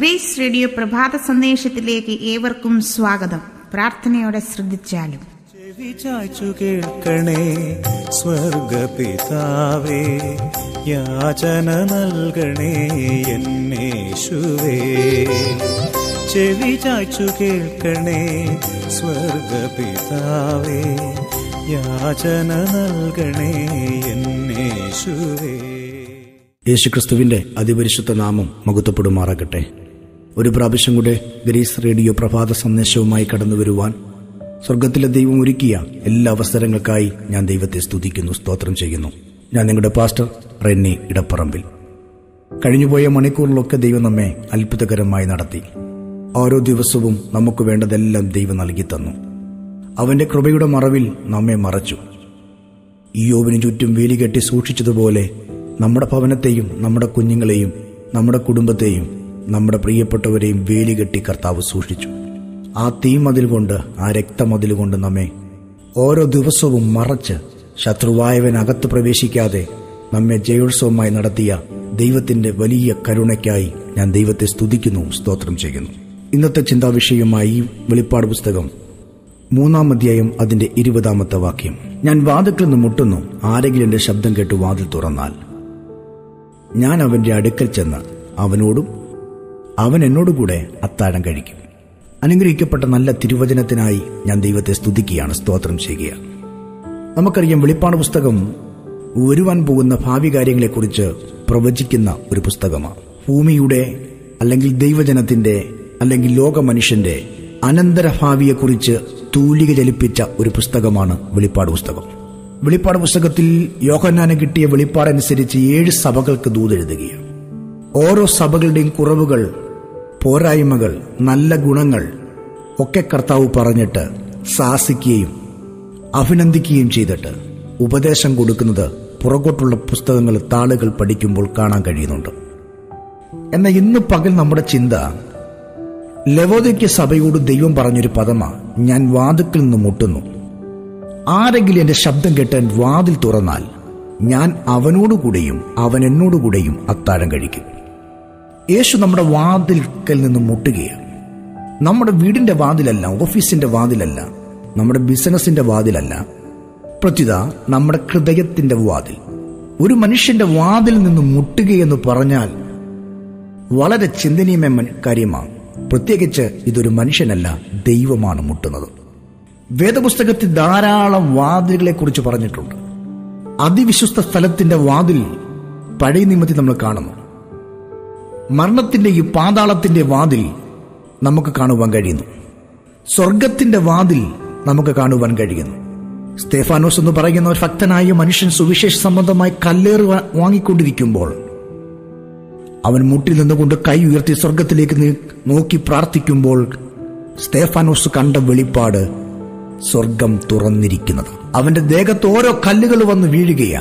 grace radio പ്രഭാത സന്ദേശത്തിലേക്ക് ഏവർക്കും സ്വാഗതം പ്രാർത്ഥനയോടെ ശ്രദ്ധിച്ചാലും ചെവി ചായ്ച്ചു കേൾക്കണേ സ്വർഗപിതാവേ യാചന നൽകണേ എന്നേശുവേ ചെവി ചായ്ച്ചു കേൾക്കണേ സ്വർഗപിതാവേ യാചന നൽകണേ എന്നേശുവേ യേശുക്രിസ്തുവിന്റെ അതിപരിശുദ്ധ നാമം മകുത്തപ്പെടുമാറാകട്ടെ ഒരു പ്രാവശ്യം കൂടെ ഗ്രീസ് റേഡിയോ പ്രഭാത സന്ദേശവുമായി കടന്നു വരുവാൻ സ്വർഗത്തിലെ ദൈവം ഒരുക്കിയ എല്ലാ അവസരങ്ങൾക്കായി ഞാൻ ദൈവത്തെ സ്തുതിക്കുന്നു സ്തോത്രം ചെയ്യുന്നു ഞാൻ നിങ്ങളുടെ പാസ്റ്റർ റെന്നി ഇടപ്പറമ്പിൽ കഴിഞ്ഞുപോയ മണിക്കൂറിലൊക്കെ ദൈവം നമ്മെ അത്ഭുതകരമായി നടത്തി ഓരോ ദിവസവും നമുക്ക് വേണ്ടതെല്ലാം ദൈവം നൽകി തന്നു അവന്റെ കൃപയുടെ മറവിൽ നമ്മെ മറച്ചു ഈയോവിന് ചുറ്റും വേലി കെട്ടി സൂക്ഷിച്ചതുപോലെ നമ്മുടെ ഭവനത്തെയും നമ്മുടെ കുഞ്ഞുങ്ങളെയും നമ്മുടെ കുടുംബത്തെയും നമ്മുടെ പ്രിയപ്പെട്ടവരെയും വേലി കെട്ടി കർത്താവ് സൂക്ഷിച്ചു ആ തീമതിൽ കൊണ്ട് ആ രക്തമതിൽ കൊണ്ട് നമ്മെ ഓരോ ദിവസവും മറച്ച് ശത്രുവായവൻ അകത്ത് പ്രവേശിക്കാതെ നമ്മെ ജയോത്സവമായി നടത്തിയ ദൈവത്തിന്റെ വലിയ കരുണയ്ക്കായി ഞാൻ ദൈവത്തെ സ്തുതിക്കുന്നു സ്തോത്രം ചെയ്യുന്നു ഇന്നത്തെ ചിന്താവിഷയമായി ഈ വെളിപ്പാട് പുസ്തകം മൂന്നാം അധ്യായം അതിന്റെ ഇരുപതാമത്തെ വാക്യം ഞാൻ വാതിൽക്കിൽ നിന്ന് മുട്ടുന്നു ആരെങ്കിലും എന്റെ ശബ്ദം കേട്ട് വാതിൽ തുറന്നാൽ ഞാൻ അവന്റെ അടുക്കൽ ചെന്ന് അവനോടും അവൻ എന്നോടുകൂടെ അത്താഴം കഴിക്കും അനുഗ്രഹിക്കപ്പെട്ട നല്ല തിരുവചനത്തിനായി ഞാൻ ദൈവത്തെ സ്തുതിക്കുകയാണ് സ്തോത്രം ചെയ്യുക നമുക്കറിയാം വെളിപ്പാട് പുസ്തകം വരുവാൻ പോകുന്ന ഭാവി കാര്യങ്ങളെക്കുറിച്ച് പ്രവചിക്കുന്ന ഒരു പുസ്തകമാണ് ഭൂമിയുടെ അല്ലെങ്കിൽ ദൈവജനത്തിന്റെ അല്ലെങ്കിൽ ലോക മനുഷ്യന്റെ അനന്തരഭാവിയെക്കുറിച്ച് തൂലിക ചലിപ്പിച്ച ഒരു പുസ്തകമാണ് വെളിപ്പാട് പുസ്തകം വെളിപ്പാട് പുസ്തകത്തിൽ യോഹന്നാന് കിട്ടിയ വെളിപ്പാടനുസരിച്ച് ഏഴ് സഭകൾക്ക് ദൂതെഴുതുകയാണ് ഓരോ സഭകളുടെയും കുറവുകൾ പോരായ്മകൾ നല്ല ഗുണങ്ങൾ ഒക്കെ കർത്താവ് പറഞ്ഞിട്ട് സാഹസിക്കുകയും അഭിനന്ദിക്കുകയും ചെയ്തിട്ട് ഉപദേശം കൊടുക്കുന്നത് പുറകോട്ടുള്ള പുസ്തകങ്ങൾ താളുകൾ പഠിക്കുമ്പോൾ കാണാൻ കഴിയുന്നുണ്ട് എന്നാൽ ഇന്ന് പകൽ നമ്മുടെ ചിന്ത ലവോദിക്ക സഭയോട് ദൈവം പറഞ്ഞൊരു പദമാ ഞാൻ വാതുക്കിൽ നിന്ന് മുട്ടുന്നു ആരെങ്കിലും എന്റെ ശബ്ദം കേട്ടാൻ വാതിൽ തുറന്നാൽ ഞാൻ അവനോടുകൂടെയും അവൻ എന്നോടുകൂടെയും അത്താഴം കഴിക്കും യേശു നമ്മുടെ വാതിൽക്കൽ നിന്ന് മുട്ടുകയാണ് നമ്മുടെ വീടിന്റെ വാതിലല്ല ഓഫീസിന്റെ വാതിലല്ല നമ്മുടെ ബിസിനസിന്റെ വാതിലല്ല പ്രത്യുത നമ്മുടെ ഹൃദയത്തിന്റെ വാതിൽ ഒരു മനുഷ്യന്റെ വാതിൽ നിന്ന് മുട്ടുകയെന്ന് പറഞ്ഞാൽ വളരെ ചിന്തനീയമായ കാര്യമാണ് പ്രത്യേകിച്ച് ഇതൊരു മനുഷ്യനല്ല ദൈവമാണ് മുട്ടുന്നത് വേദപുസ്തകത്തിൽ ധാരാളം വാതിലുകളെ കുറിച്ച് പറഞ്ഞിട്ടുണ്ട് അതിവിശ്വസ്ത സ്ഥലത്തിന്റെ വാതിൽ പഴയ നിയമത്തിൽ നമ്മൾ കാണുന്നു മരണത്തിന്റെ ഈ പാതാളത്തിന്റെ വാതിൽ നമുക്ക് കാണുവാൻ കഴിയുന്നു സ്വർഗത്തിന്റെ വാതിൽ നമുക്ക് കാണുവാൻ കഴിയുന്നു സ്തേഫാനോസ് എന്ന് പറയുന്ന ഒരു ഭക്തനായ മനുഷ്യൻ സുവിശേഷ സംബന്ധമായി കല്ലേറ് വാ- വാങ്ങിക്കൊണ്ടിരിക്കുമ്പോൾ അവൻ മുട്ടിൽ നിന്നുകൊണ്ട് കൈ ഉയർത്തി സ്വർഗത്തിലേക്ക് നീ- നോക്കി പ്രാർത്ഥിക്കുമ്പോൾ സ്തേഫാനോസ് കണ്ട വെളിപ്പാട് സ്വർഗം തുറന്നിരിക്കുന്നത് അവന്റെ ദേഹത്ത് ഓരോ കല്ലുകൾ വന്ന് വീഴുകയാ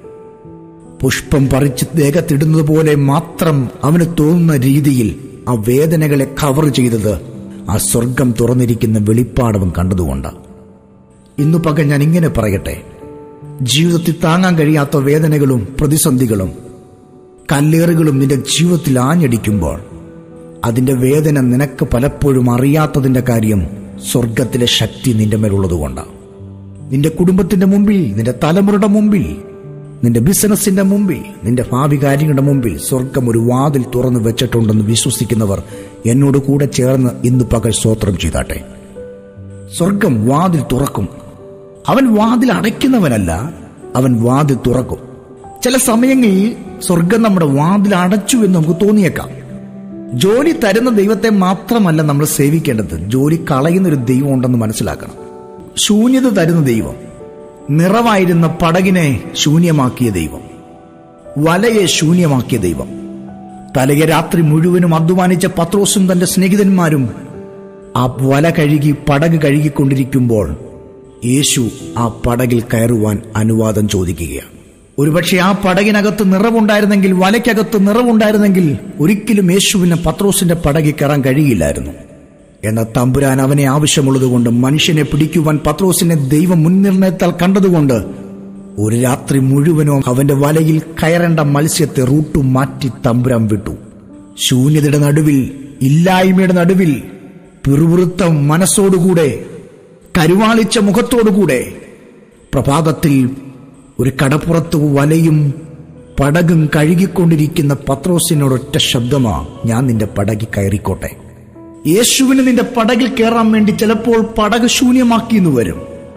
പുഷ്പം പറിച്ച് ദേഹത്തിടുന്നത് പോലെ മാത്രം അവന് തോന്നുന്ന രീതിയിൽ ആ വേദനകളെ കവർ ചെയ്തത് ആ സ്വർഗം തുറന്നിരിക്കുന്ന വെളിപ്പാടവൻ കണ്ടതുകൊണ്ട് ഇന്നു പകൽ ഞാൻ ഇങ്ങനെ പറയട്ടെ ജീവിതത്തിൽ താങ്ങാൻ കഴിയാത്ത വേദനകളും പ്രതിസന്ധികളും കല്ലേറുകളും നിന്റെ ജീവിതത്തിൽ ആഞ്ഞടിക്കുമ്പോൾ അതിന്റെ വേദന നിനക്ക് പലപ്പോഴും അറിയാത്തതിന്റെ കാര്യം സ്വർഗത്തിലെ ശക്തി നിന്റെ മേലുള്ളതുകൊണ്ടാണ് നിന്റെ കുടുംബത്തിന്റെ മുമ്പിൽ നിന്റെ തലമുറയുടെ മുമ്പിൽ നിന്റെ ബിസിനസിന്റെ മുമ്പിൽ നിന്റെ ഭാവി കാര്യങ്ങളുടെ മുമ്പിൽ സ്വർഗം ഒരു വാതിൽ തുറന്നു വെച്ചിട്ടുണ്ടെന്ന് വിശ്വസിക്കുന്നവർ എന്നോട് കൂടെ ചേർന്ന് ഇന്ന് പകൽ സ്തോത്രം ചെയ്താട്ടെ സ്വർഗം വാതിൽ തുറക്കും അവൻ വാതിൽ അടയ്ക്കുന്നവനല്ല അവൻ വാതിൽ തുറക്കും ചില സമയങ്ങളിൽ സ്വർഗം നമ്മുടെ വാതിൽ അടച്ചു എന്ന് നമുക്ക് തോന്നിയേക്കാം ജോലി തരുന്ന ദൈവത്തെ മാത്രമല്ല നമ്മൾ സേവിക്കേണ്ടത് ജോലി കളയുന്ന ഒരു ദൈവം ഉണ്ടെന്ന് മനസ്സിലാക്കണം ശൂന്യത തരുന്ന ദൈവം നിറവായിരുന്ന പടകിനെ ശൂന്യമാക്കിയ ദൈവം വലയെ ശൂന്യമാക്കിയ ദൈവം തലയെ രാത്രി മുഴുവനും അധ്വാനിച്ച പത്രോസും തന്റെ സ്നേഹിതന്മാരും ആ വല കഴുകി പടക് കഴുകിക്കൊണ്ടിരിക്കുമ്പോൾ യേശു ആ പടകിൽ കയറുവാൻ അനുവാദം ചോദിക്കുകയാണ് ഒരുപക്ഷെ ആ പടകിനകത്ത് നിറവുണ്ടായിരുന്നെങ്കിൽ വലയ്ക്കകത്ത് നിറവുണ്ടായിരുന്നെങ്കിൽ ഒരിക്കലും യേശുവിന് പത്രോസിന്റെ പടകിൽ കയറാൻ കഴിയില്ലായിരുന്നു എന്നാൽ തമ്പുരാൻ അവനെ ആവശ്യമുള്ളതുകൊണ്ട് മനുഷ്യനെ പിടിക്കുവാൻ പത്രോസിനെ ദൈവം മുൻനിർണയത്താൽ കണ്ടതുകൊണ്ട് ഒരു രാത്രി മുഴുവനും അവന്റെ വലയിൽ കയറേണ്ട മത്സ്യത്തെ റൂട്ടു മാറ്റി തമ്പുരാൻ വിട്ടു ശൂന്യതയുടെ നടുവിൽ ഇല്ലായ്മയുടെ നടുവിൽ പിറുപിറുത്ത മനസ്സോടുകൂടെ കരുവാളിച്ച മുഖത്തോടുകൂടെ പ്രഭാതത്തിൽ ഒരു കടപ്പുറത്ത് വലയും പടകും കഴുകിക്കൊണ്ടിരിക്കുന്ന പത്രോസിനോടൊറ്റ ശബ്ദമാ ഞാൻ നിന്റെ പടകിൽ കയറിക്കോട്ടെ യേശുവിന് നിന്റെ പടകിൽ കയറാൻ വേണ്ടി ചിലപ്പോൾ പടക് ശൂന്യമാക്കിയെന്ന് വരും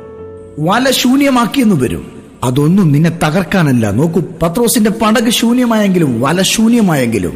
വല ശൂന്യമാക്കിയെന്ന് വരും അതൊന്നും നിന്നെ തകർക്കാനല്ല നോക്കൂ പത്രോസിന്റെ പടക് ശൂന്യമായെങ്കിലും വല ശൂന്യമായെങ്കിലും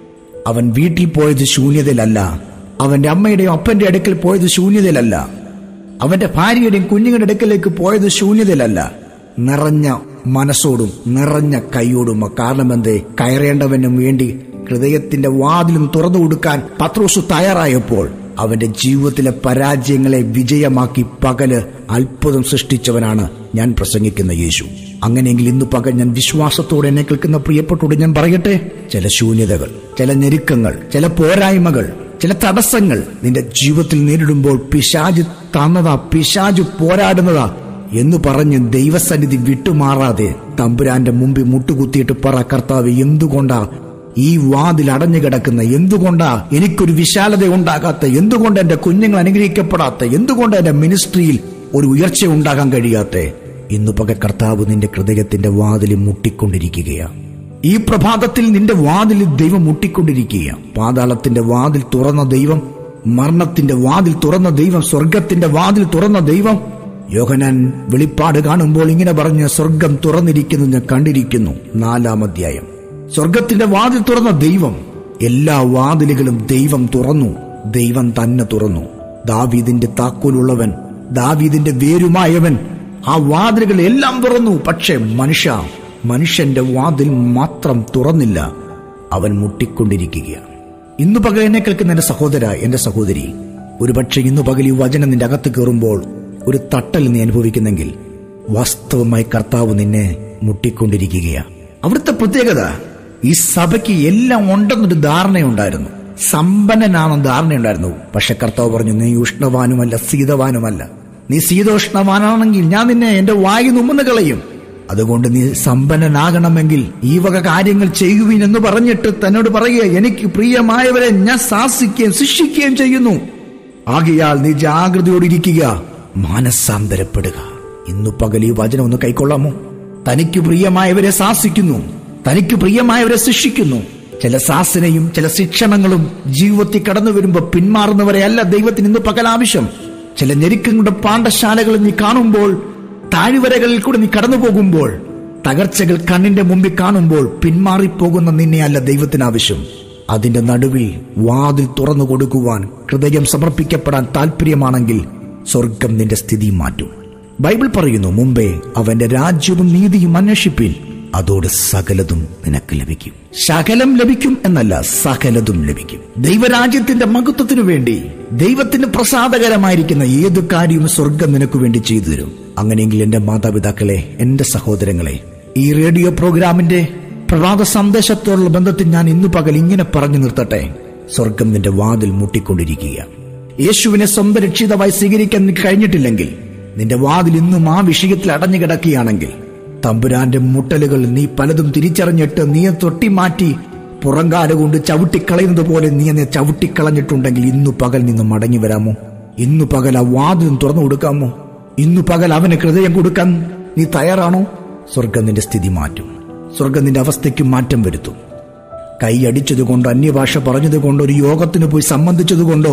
അവൻ വീട്ടിൽ പോയത് ശൂന്യതയിലല്ല അവന്റെ അമ്മയുടെയും അപ്പന്റെ അടുക്കൽ പോയത് ശൂന്യതയിലല്ല അവന്റെ ഭാര്യയുടെയും കുഞ്ഞുങ്ങളുടെ അടുക്കലേക്ക് പോയത് ശൂന്യതയിലല്ല നിറഞ്ഞ മനസ്സോടും നിറഞ്ഞ കൈയോടും കാരണം എന്തേ കയറേണ്ടവനും വേണ്ടി ഹൃദയത്തിന്റെ വാതിലും തുറന്നു കൊടുക്കാൻ പത്രോസ് തയ്യാറായപ്പോൾ അവന്റെ ജീവിതത്തിലെ പരാജയങ്ങളെ വിജയമാക്കി പകല് അത്ഭുതം സൃഷ്ടിച്ചവനാണ് ഞാൻ പ്രസംഗിക്കുന്ന യേശു അങ്ങനെയെങ്കിൽ ഇന്ന് പകൽ ഞാൻ വിശ്വാസത്തോടെ എന്നെ കേൾക്കുന്ന പ്രിയപ്പെട്ടോട് ഞാൻ പറയട്ടെ ചില ശൂന്യതകൾ ചില ഞെരുക്കങ്ങൾ ചില പോരായ്മകൾ ചില തടസ്സങ്ങൾ നിന്റെ ജീവിതത്തിൽ നേരിടുമ്പോൾ പിശാജ് തന്നതാ പിശാജ് പോരാടുന്നതാ എന്ന് പറഞ്ഞ് ദൈവസന്നിധി വിട്ടുമാറാതെ തമ്പുരാന്റെ മുമ്പിൽ മുട്ടുകുത്തിയിട്ട് പറ കർത്താവ് എന്തുകൊണ്ടാ ഈ വാതിൽ അടഞ്ഞു കിടക്കുന്ന എന്തുകൊണ്ടാ എനിക്കൊരു വിശാലത ഉണ്ടാകാത്ത എന്തുകൊണ്ട് എന്റെ കുഞ്ഞുങ്ങൾ അനുഗ്രഹിക്കപ്പെടാത്ത എന്തുകൊണ്ട് എന്റെ മിനിസ്ട്രിയിൽ ഒരു ഉയർച്ച ഉണ്ടാകാൻ കഴിയാത്ത ഇന്നു പക കർത്താവ് നിന്റെ ഹൃദയത്തിന്റെ വാതിൽ മുട്ടിക്കൊണ്ടിരിക്കുകയാണ് ഈ പ്രഭാതത്തിൽ നിന്റെ വാതിൽ ദൈവം മുട്ടിക്കൊണ്ടിരിക്കുക പാതാളത്തിന്റെ വാതിൽ തുറന്ന ദൈവം മരണത്തിന്റെ വാതിൽ തുറന്ന ദൈവം സ്വർഗത്തിന്റെ വാതിൽ തുറന്ന ദൈവം യോഹനാൻ വെളിപ്പാട് കാണുമ്പോൾ ഇങ്ങനെ പറഞ്ഞ് സ്വർഗം തുറന്നിരിക്കുന്നു ഞാൻ കണ്ടിരിക്കുന്നു നാലാം അധ്യായം സ്വർഗത്തിന്റെ വാതിൽ തുറന്ന ദൈവം എല്ലാ വാതിലുകളും ദൈവം തുറന്നു ദൈവം തന്നെ തുറന്നു ദാവീദിന്റെ താക്കോലുള്ളവൻ ദാവീദിന്റെ വേരുമായവൻ ആ വാതിലുകൾ എല്ലാം തുറന്നു പക്ഷേ മനുഷ്യ മനുഷ്യന്റെ വാതിൽ മാത്രം തുറന്നില്ല അവൻ മുട്ടിക്കൊണ്ടിരിക്കുകയാണ് ഇന്നു പകൽ എന്നെ കേൾക്കുന്ന എന്റെ സഹോദര എന്റെ സഹോദരി ഒരുപക്ഷെ ഇന്നു പകൽ ഈ വചനം നിന്റെ അകത്ത് കയറുമ്പോൾ ഒരു തട്ടൽ നീ അനുഭവിക്കുന്നെങ്കിൽ വാസ്തവമായി കർത്താവ് നിന്നെ മുട്ടിക്കൊണ്ടിരിക്കുകയാണ് അവിടുത്തെ പ്രത്യേകത ഈ സഭയ്ക്ക് എല്ലാം ഉണ്ടെന്നൊരു ധാരണയുണ്ടായിരുന്നു സമ്പന്നനാണെന്ന് ധാരണയുണ്ടായിരുന്നു പക്ഷെ കർത്താവ് പറഞ്ഞു നീ ഉഷ്ണവാനുമല്ല ശീതവാനുമല്ല നീ ശീതോഷ്ണവാനാണെങ്കിൽ ഞാൻ നിന്നെ എന്റെ വായു നുമ്മുന്ന കളയും അതുകൊണ്ട് നീ സമ്പന്നനാകണമെങ്കിൽ ഈ വക കാര്യങ്ങൾ ചെയ്യുവിൻ എന്ന് പറഞ്ഞിട്ട് തന്നോട് പറയുക എനിക്ക് പ്രിയമായവരെ ഞാൻ ശാസിക്കുകയും ശിക്ഷിക്കുകയും ചെയ്യുന്നു ആകയാൽ നീ ജാഗ്രതയോടിരിക്കുക മാനസാന്തരപ്പെടുക ഇന്നു പകൽ ഈ വചനം ഒന്ന് കൈക്കൊള്ളാമോ തനിക്ക് പ്രിയമായവരെ ശാസിക്കുന്നു തനിക്ക് പ്രിയമായവരെ ശിക്ഷിക്കുന്നു ചില ശാസനയും ചില ശിക്ഷണങ്ങളും ജീവിതത്തിൽ കടന്നു വരുമ്പോൾ പിന്മാറുന്നവരെ അല്ല ദൈവത്തിന് ഇന്ന് പകൽ ആവശ്യം ചില ഞെരുക്കങ്ങളുടെ പാണ്ഡശാലകൾ നീ കാണുമ്പോൾ താഴ്വരകളിൽ കൂടെ നീ കടന്നു പോകുമ്പോൾ തകർച്ചകൾ കണ്ണിന്റെ മുമ്പിൽ കാണുമ്പോൾ പിന്മാറിപ്പോകുന്ന നിന്നെ അല്ല ദൈവത്തിന് ആവശ്യം അതിന്റെ നടുവിൽ വാതിൽ തുറന്നു കൊടുക്കുവാൻ ഹൃദയം സമർപ്പിക്കപ്പെടാൻ താല്പര്യമാണെങ്കിൽ സ്വർഗം നിന്റെ സ്ഥിതി മാറ്റും ബൈബിൾ പറയുന്നു മുമ്പേ അവന്റെ രാജ്യവും നീതിയും അന്വേഷിപ്പിൻ അതോട് സകലതും നിനക്ക് ലഭിക്കും ശകലം ലഭിക്കും എന്നല്ല സകലതും ലഭിക്കും ദൈവരാജ്യത്തിന്റെ മഹത്വത്തിനു വേണ്ടി ദൈവത്തിന് പ്രസാദകരമായിരിക്കുന്ന ഏതു കാര്യവും സ്വർഗം നിനക്ക് വേണ്ടി ചെയ്തു തരും അങ്ങനെയെങ്കിൽ എന്റെ മാതാപിതാക്കളെ എന്റെ സഹോദരങ്ങളെ ഈ റേഡിയോ പ്രോഗ്രാമിന്റെ പ്രഭാത സന്ദേശത്തോടുള്ള ബന്ധത്തിൽ ഞാൻ ഇന്നു പകൽ ഇങ്ങനെ പറഞ്ഞു നിർത്തട്ടെ സ്വർഗം നിന്റെ വാതിൽ മുട്ടിക്കൊണ്ടിരിക്കുക യേശുവിനെ സ്വന്തം രക്ഷിതമായി സ്വീകരിക്കാൻ നിനക്ക് കഴിഞ്ഞിട്ടില്ലെങ്കിൽ നിന്റെ വാതിൽ ഇന്നും ആ വിഷയത്തിൽ അടഞ്ഞു കിടക്കുകയാണെങ്കിൽ തമ്പുരാന്റെ മുട്ടലുകൾ നീ പലതും തിരിച്ചറിഞ്ഞിട്ട് നീ തൊട്ടി മാറ്റി പുറങ്കാല കൊണ്ട് ചവിട്ടിക്കളയുന്നത് പോലെ നീ എന്നെ ചവിട്ടിക്കളഞ്ഞിട്ടുണ്ടെങ്കിൽ ഇന്നു പകൽ നിന്ന് മടങ്ങി വരാമോ ഇന്നു പകൽ ആ വാതിൽ തുറന്നു കൊടുക്കാമോ ഇന്നു പകൽ അവന് ഹൃദയം കൊടുക്കാൻ നീ തയ്യാറാണോ സ്വർഗം നിന്റെ സ്ഥിതി മാറ്റും സ്വർഗം നിന്റെ അവസ്ഥയ്ക്ക് മാറ്റം വരുത്തും കൈയടിച്ചതുകൊണ്ടോ അന്യഭാഷ പറഞ്ഞതുകൊണ്ടോ ഒരു യോഗത്തിന് പോയി സംബന്ധിച്ചതുകൊണ്ടോ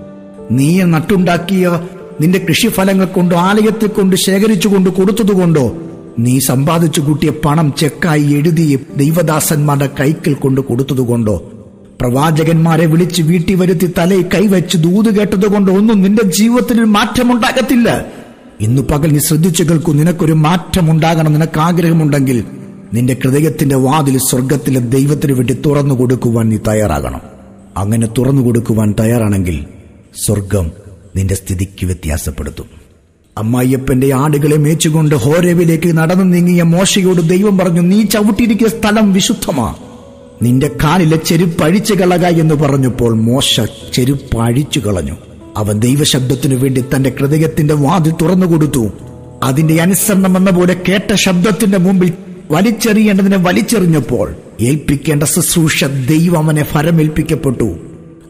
നീ നട്ടുണ്ടാക്കിയ നിന്റെ കൃഷിഫലങ്ങൾ കൊണ്ടോ ആലയത്തിൽ കൊണ്ട് ശേഖരിച്ചുകൊണ്ട് കൊടുത്തതുകൊണ്ടോ നീ സമ്പാദിച്ചു കൂട്ടിയ പണം ചെക്കായി എഴുതി ദൈവദാസന്മാരുടെ കൈക്കൽ കൊണ്ട് കൊടുത്തതുകൊണ്ടോ പ്രവാചകന്മാരെ വിളിച്ച് വീട്ടി വരുത്തി തലയിൽ കൈവച്ച് ദൂത് കേട്ടതുകൊണ്ടോ ഒന്നും നിന്റെ ജീവിതത്തിൽ ഒരു മാറ്റമുണ്ടാകത്തില്ല ഇന്നു പകൽ നീ ശ്രദ്ധിച്ചു കേൾക്കൂ നിനക്കൊരു മാറ്റമുണ്ടാകണം നിനക്ക് ആഗ്രഹമുണ്ടെങ്കിൽ നിന്റെ ഹൃദയത്തിന്റെ വാതിൽ സ്വർഗത്തിലെ ദൈവത്തിന് വേണ്ടി തുറന്നു കൊടുക്കുവാൻ നീ തയ്യാറാകണം അങ്ങനെ തുറന്നു കൊടുക്കുവാൻ തയ്യാറാണെങ്കിൽ സ്വർഗം നിന്റെ സ്ഥിതിക്ക് വ്യത്യാസപ്പെടുത്തും അമ്മായിയപ്പന്റെ ആടുകളെ മേച്ചുകൊണ്ട് ഹോരവിലേക്ക് നടന്നു നീങ്ങിയ മോശയോട് ദൈവം പറഞ്ഞു നീ ചവിട്ടിയിരിക്കുന്ന സ്ഥലം വിശുദ്ധമാ നിന്റെ കാലിലെ ചെരുപ്പ് അഴിച്ചു കളക എന്ന് പറഞ്ഞപ്പോൾ മോശ ചെരുപ്പ് അഴിച്ചു കളഞ്ഞു അവൻ ദൈവശബ്ദത്തിനു വേണ്ടി തന്റെ ഹൃദയത്തിന്റെ വാതിൽ തുറന്നു കൊടുത്തു അതിന്റെ അനുസരണം എന്ന പോലെ കേട്ട ശബ്ദത്തിന്റെ മുമ്പിൽ വലിച്ചെറിയേണ്ടതിനെ വലിച്ചെറിഞ്ഞപ്പോൾ ഏൽപ്പിക്കേണ്ട ശുശ്രൂഷ ദൈവം അവനെ ഫലമേൽപ്പിക്കപ്പെട്ടു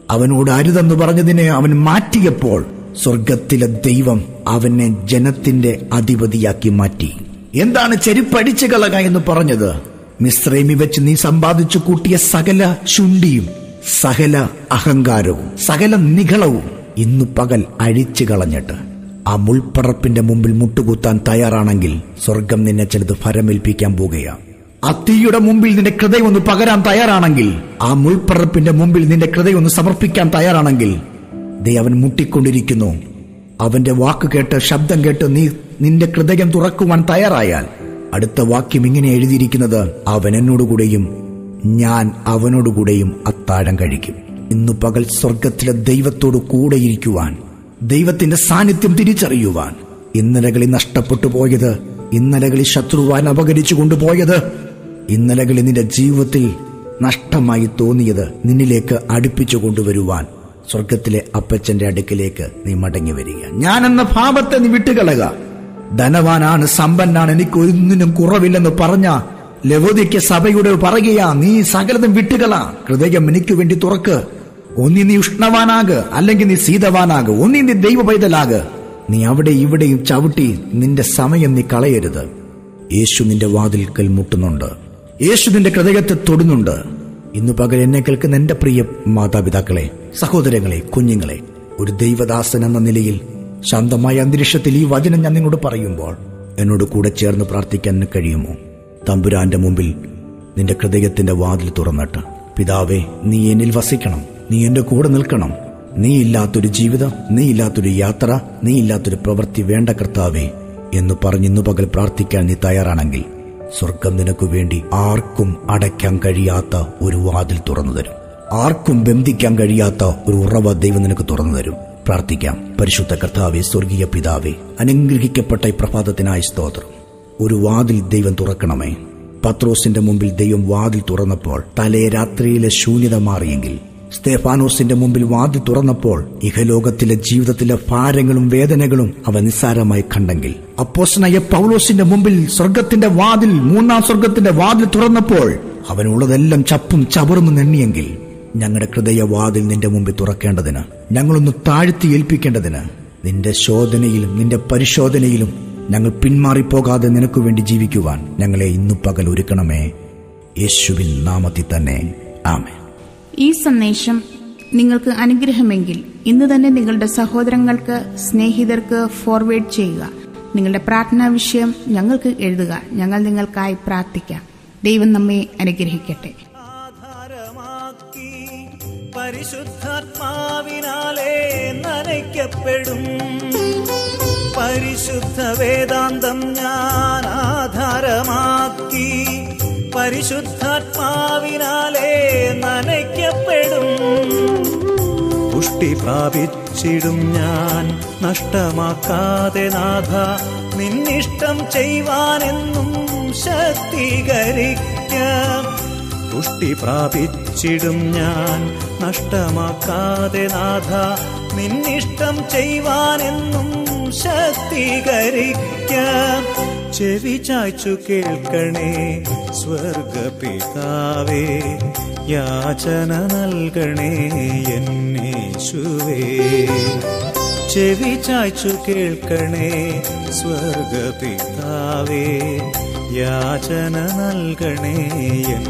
അവനോട് അരുതെന്ന് പറഞ്ഞതിനെ അവൻ മാറ്റിയപ്പോൾ സ്വർഗത്തിലെ ദൈവം അവനെ ജനത്തിന്റെ അധിപതിയാക്കി മാറ്റി എന്താണ് ചെരുപ്പടിച്ചു കളക എന്ന് പറഞ്ഞത് മിശ്രൈമി വെച്ച് നീ സമ്പാദിച്ചു കൂട്ടിയ സകല ശുണ്ടിയും സകല അഹങ്കാരവും സകല നികളവും ഇന്നു പകൽ അഴിച്ചു കളഞ്ഞിട്ട് ആ മുൾപ്പറപ്പിന്റെ മുമ്പിൽ മുട്ടുകുത്താൻ തയ്യാറാണെങ്കിൽ സ്വർഗം നിന്നെ ചിലത് ഫരമേൽപ്പിക്കാൻ പോകുകയാണ് ആ തീയുടെ മുമ്പിൽ നിന്റെ ഹൃദയം ഒന്ന് പകരാൻ തയ്യാറാണെങ്കിൽ ആ മുൾപ്പറപ്പിന്റെ മുമ്പിൽ നിന്റെ ഹൃദയം ഒന്ന് സമർപ്പിക്കാൻ തയ്യാറാണെങ്കിൽ ദേ അവൻ മുട്ടിക്കൊണ്ടിരിക്കുന്നു അവന്റെ വാക്ക് കേട്ട് ശബ്ദം കേട്ട് നീ നിന്റെ ഹൃദയം തുറക്കുവാൻ തയ്യാറായാൽ അടുത്ത വാക്യം ഇങ്ങനെ എഴുതിയിരിക്കുന്നത് അവൻ എന്നോടുകൂടെയും ഞാൻ അവനോടുകൂടെയും അത്താഴം കഴിക്കും ഇന്നു പകൽ സ്വർഗത്തിലെ ദൈവത്തോട് കൂടെയിരിക്കുവാൻ ദൈവത്തിന്റെ സാന്നിധ്യം തിരിച്ചറിയുവാൻ ഇന്നലകളിൽ നഷ്ടപ്പെട്ടു പോയത് ഇന്നലകളിൽ ശത്രുവാൻ അപകരിച്ചു കൊണ്ടുപോയത് ഇന്നലകളിൽ നിന്റെ ജീവിതത്തിൽ നഷ്ടമായി തോന്നിയത് നിന്നിലേക്ക് അടുപ്പിച്ചു കൊണ്ടുവരുവാൻ സ്വർഗത്തിലെ അപ്പച്ചന്റെ അടുക്കിലേക്ക് നീ മടങ്ങി വരിക ഞാൻ എന്ന ഭാവത്തെ നീ വിട്ടുകളക ധനവാനാണ് സമ്പന്നാണ് എനിക്ക് ഒന്നിനും കുറവില്ലെന്ന് പറഞ്ഞ ലവോദിക്ക് സഭയുടെ പറയുകയാ നീ സകലതും വിട്ടുകള ഹൃദയം എനിക്ക് വേണ്ടി തുറക്ക് ഒന്നി നീ ഉഷ്ണവാനാക് അല്ലെങ്കിൽ നീ സീതവാനാക് ഒന്നി നീ ദൈവ പൈതലാക് നീ അവിടെ ഇവിടെയും ചവിട്ടി നിന്റെ സമയം നീ കളയരുത് യേശു നിന്റെ വാതിൽക്കൽ മുട്ടുന്നുണ്ട് യേശു നിന്റെ ഹൃദയത്തെ തൊടുന്നുണ്ട് ഇന്നു പകൽ എന്നെ കേൾക്കുന്ന എന്റെ പ്രിയ മാതാപിതാക്കളെ സഹോദരങ്ങളെ കുഞ്ഞുങ്ങളെ ഒരു ദൈവദാസൻ എന്ന നിലയിൽ ശാന്തമായ അന്തരീക്ഷത്തിൽ ഈ വചനം ഞാൻ നിങ്ങളോട് പറയുമ്പോൾ എന്നോട് കൂടെ ചേർന്ന് പ്രാർത്ഥിക്കാൻ നിനക്ക് കഴിയുമോ തമ്പുരാന്റെ മുമ്പിൽ നിന്റെ ഹൃദയത്തിന്റെ വാതിൽ തുറന്നിട്ട് പിതാവേ നീ എന്നിൽ വസിക്കണം നീ എന്റെ കൂടെ നിൽക്കണം നീ ഇല്ലാത്തൊരു ജീവിതം നീ ഇല്ലാത്തൊരു യാത്ര നീ ഇല്ലാത്തൊരു പ്രവൃത്തി വേണ്ട കർത്താവേ എന്ന് പറഞ്ഞ് ഇന്നു പകൽ പ്രാർത്ഥിക്കാൻ നീ തയ്യാറാണെങ്കിൽ സ്വർഗം നിനക്ക് വേണ്ടി ആർക്കും അടയ്ക്കാൻ കഴിയാത്ത ഒരു വാതിൽ തുറന്നു തരും ആർക്കും ബന്ധിക്കാൻ കഴിയാത്ത ഒരു ഉറവ ദൈവം നിനക്ക് തുറന്നു തരും പ്രാർത്ഥിക്കാം പരിശുദ്ധ കർത്താവെ സ്വർഗീയ പിതാവെ അനുഗ്രഹിക്കപ്പെട്ട ഈ പ്രഭാതത്തിനായി സ്തോത്രം ഒരു വാതിൽ ദൈവം തുറക്കണമേ പത്രോസിന്റെ മുമ്പിൽ ദൈവം വാതിൽ തുറന്നപ്പോൾ തലേ രാത്രിയിലെ ശൂന്യത മാറിയെങ്കിൽ സ്തേഫാനോസിന്റെ മുമ്പിൽ വാതിൽ തുറന്നപ്പോൾ ഇഹലോകത്തിലെ ജീവിതത്തിലെ ഭാരങ്ങളും വേദനകളും അവ നിസ്സാരമായി കണ്ടെങ്കിൽ അപ്പോസനായ പൗലോസിന്റെ മുമ്പിൽ സ്വർഗത്തിന്റെ വാതിൽ മൂന്നാം സ്വർഗത്തിന്റെ വാതിൽ തുറന്നപ്പോൾ അവനുള്ളതെല്ലാം ചപ്പും ചവറും എണ്ണിയെങ്കിൽ ഞങ്ങളുടെ ഹൃദയവാതിൽ നിന്റെ മുമ്പിൽ തുറക്കേണ്ടതിന് ഞങ്ങളൊന്ന് താഴ്ത്തി ഏൽപ്പിക്കേണ്ടതിന് നിന്റെ ശോധനയിലും നിന്റെ പരിശോധനയിലും ഞങ്ങൾ പിന്മാറിപ്പോകാതെ നിനക്ക് വേണ്ടി ജീവിക്കുവാൻ ഞങ്ങളെ ഇന്നു പകൽ ഒരുക്കണമേ യേശുവിൻ നാമത്തിൽ തന്നെ ആമേ ഈ സന്ദേശം നിങ്ങൾക്ക് അനുഗ്രഹമെങ്കിൽ ഇന്ന് തന്നെ നിങ്ങളുടെ സഹോദരങ്ങൾക്ക് സ്നേഹിതർക്ക് ഫോർവേഡ് ചെയ്യുക നിങ്ങളുടെ പ്രാർത്ഥനാ വിഷയം ഞങ്ങൾക്ക് എഴുതുക ഞങ്ങൾ നിങ്ങൾക്കായി പ്രാർത്ഥിക്കാം ദൈവം നമ്മെ അനുഗ്രഹിക്കട്ടെ ആധാരമാക്കി പരിശുദ്ധാത്മാവിനാലെ നനയ്ക്കപ്പെടും പരിശുദ്ധ വേദാന്തം ഞാൻ ആധാരമാക്കി പരിശുദ്ധാത്മാവിനാലെ നനയ്ക്കപ്പെടും പുഷ്ടി പ്രാപിച്ചിടും ഞാൻ നഷ്ടമാക്കാതെ നാഥ നിന്നിഷ്ടം ചെയ്യുവാനെന്നും ശക്തീകരിക്കാം പുഷ്ടി പ്രാപിച്ചിടും ഞാൻ നഷ്ടമാക്കാതെ നാഥ നിന്നിഷ്ടം ചെയ്യുവാനെന്നും ശക്തീകരിക്കാം ചെവി ചായ്ച്ചു കേൾക്കണേ സ്വർഗപിതാവേ യാചന നൽകണേ എന്നേശുവേ ചെവി ചായ്ച്ചു കേൾക്കണേ സ്വർഗപിതാവേ യാചന നൽകണേ എന്നേശുവേ